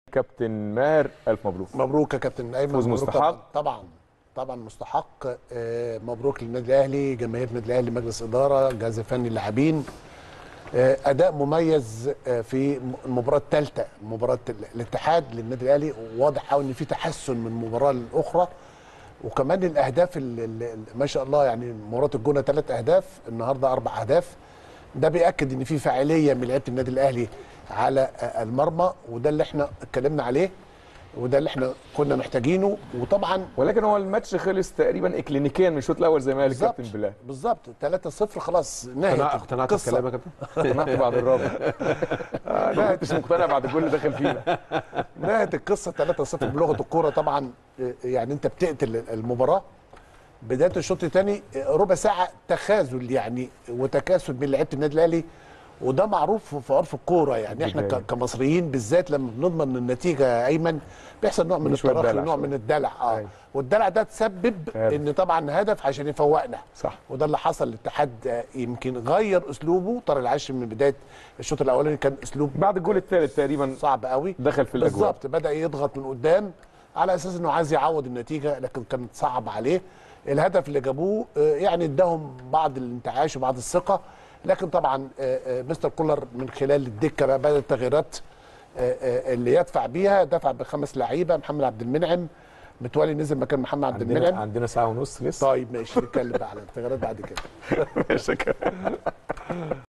كابتن ماهر الف مبروك مبروك يا كابتن ايمن فوز مبروك مستحق. طبعا طبعا طبعا مستحق آه، مبروك للنادي الاهلي جماهير النادي الاهلي مجلس اداره الجهاز الفني اللاعبين آه، اداء مميز آه، في المباراه الثالثه مباراه ال- الاتحاد للنادي الاهلي واضح قوي ان في تحسن من مباراه للاخرى وكمان الاهداف ال- ال- ال- ما شاء الله يعني مباراه الجونه ثلاث اهداف النهارده اربع اهداف ده بياكد ان في فاعليه من لعيبه النادي الاهلي على آه، المرمى وده اللي احنا اتكلمنا عليه وده اللي احنا كنا محتاجينه وطبعا ولكن هو الماتش خلص تقريبا اكلينيكيا من الشوط الاول زي ما قال بالظبط الكابتن بلال بالظبط 3-0 خلاص اقتنعت نهت اقتنعت القصة. بالكلام يا كابتن اقتنعت بعد الرابع آه، ما كنتش مقتنع بعد الجول اللي دخل فينا نهت القصه 3-0 بلغه الكوره طبعا يعني انت بتقتل المباراه بدايه الشوط الثاني ربع ساعه تخاذل يعني وتكاسل بين لعيبه النادي الاهلي وده معروف في عرف الكوره يعني احنا بداية. ك- كمصريين بالذات لما بنضمن النتيجه يا ايمن بيحصل نوع من في شوية التراخي دلع نوع شوية. من الدلع اه أيوة. والدلع ده تسبب هدف. ان طبعا هدف عشان يفوقنا صح وده اللي حصل الاتحاد آه، يمكن غير اسلوبه طارق العاشر من بدايه الشوط الاولاني كان اسلوب بعد الجول الثالث تقريبا صعب قوي دخل في الاجواء بالظبط بدا يضغط من قدام على اساس انه عايز يعوض النتيجه لكن كانت صعب عليه الهدف اللي جابوه آه، يعني اداهم بعض الانتعاش وبعض الثقه لكن طبعا آه، آه، مستر كولر من خلال الدكه بقى بدات التغييرات آه، آه، اللي يدفع بيها دفع بخمس لعيبه محمد عبد المنعم متولي نزل مكان محمد عبد عندنا المنعم عندنا ساعه ونص لسه طيب ماشي نتكلم بقى على التغييرات بعد كده ماشي يا كابتن.